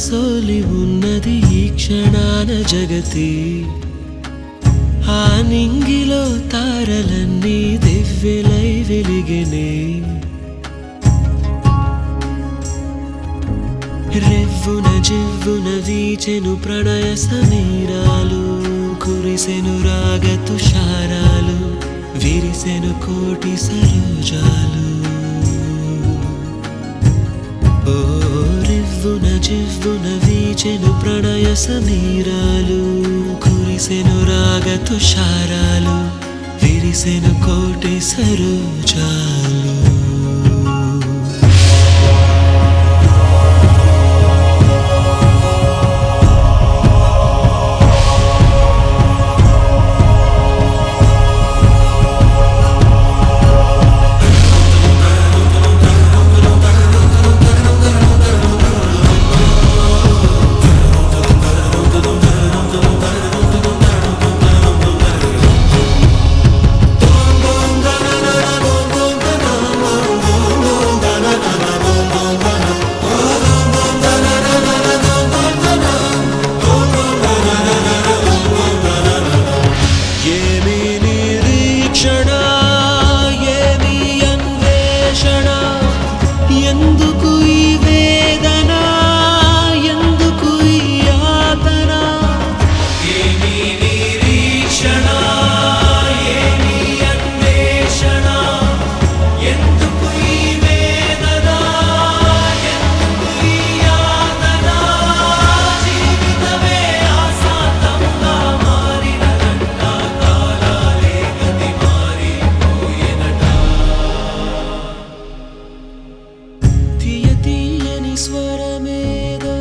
సోలి ఉన్నది ఈ క్షణాన జగతి ఆ నింగిలో తారలన్నీ దివ్యలై వెలిగినే రెవ్వున జివ్వున వీచెను ప్రణయ సమీరాలు కురిసెను రాగ తుషారాలు విరిసెను కోటి సరోజాలు ఓ రివ్వున జివ్వున వీచెను ప్రణయ సమీరాలు కురిసెను రాగ తుషారాలు విరిసెను కోటి సరోజాలు ఏమి నిరీక్షణ ఏమి అన్వేషణ ఎందుకు ఈ వేదన ఎందుకు ఈ యాతన ఏమి నిరీక్షణ ఏమి అన్వేషణ ఎందుకు ఈ వేదన ఎందుకు ఈ యాతన జీవితమే ఆసాంతంగా మారిన కాలాలే గతి మారిపోయినట తీయ తీయని స్వరమేదో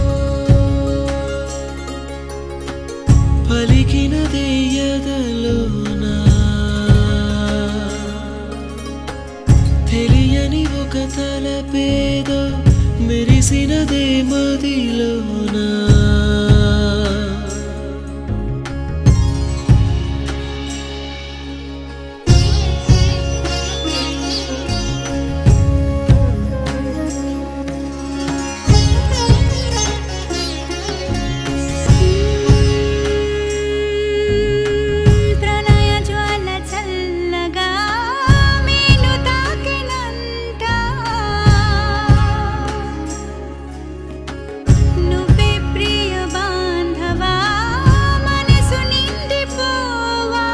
పలికినదే ఎదలోనా తెలియని ఒక తలపేదో మెరిసినదే మదిలోనా ప్రణయ జ్వాల చల్లగా మేను తాకినంట నువ్వే ప్రియ బాంధవా మనసు నిండిపోవా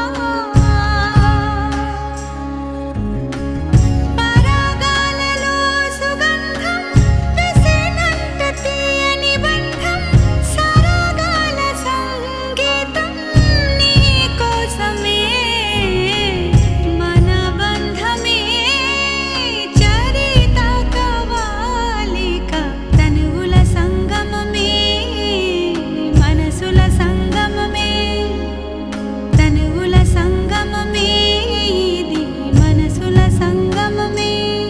పరాగాలలో సుగంధం విసినంట తీయని బంధం సరాగాల సంగీతం నీ కోసమే మన బంధమే చరిత కవాలిక తనువుల సంగమమే మనసుల సంగమమే తనువుల సంగమమే ఇది మనసుల సంగమమే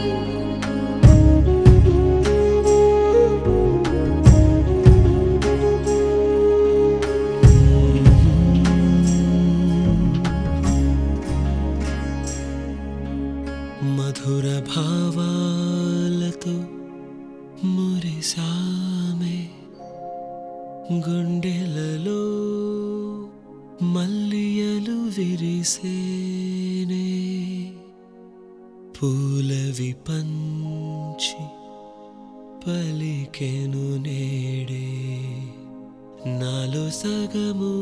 మధుర భావాలతో మురిసామే గుండెలలో మల్లియలు విరిసేనే పూలవి పంచి పలికెను నేడే నాలో సగము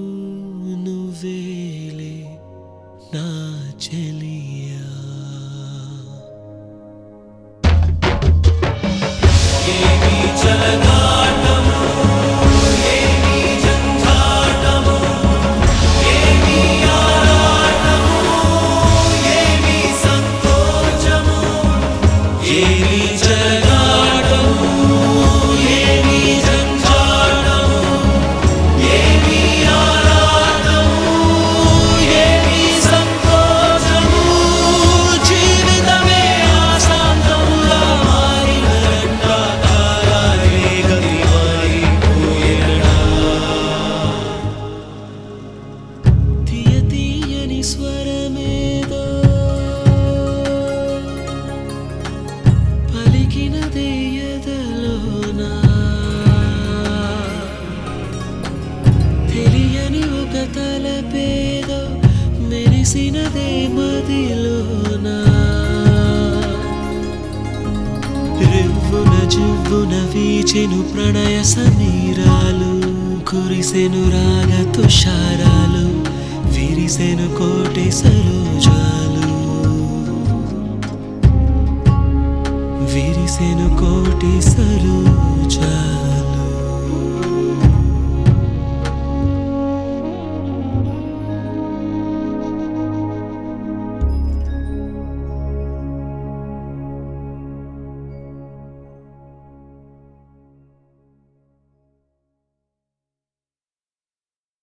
నువ్వేలే నా చెలియా ఏమి జగాటము ఏమి జంజాటము ఏమి ఆరాటము ఏమి సంకోచము చివ్వున వీచెను ప్రణయ సమీరాలు కురిసెను రాగ తుషారాలు విరిసెను కోటి సరోజాలు విరిసెను కోటి సరోజాలు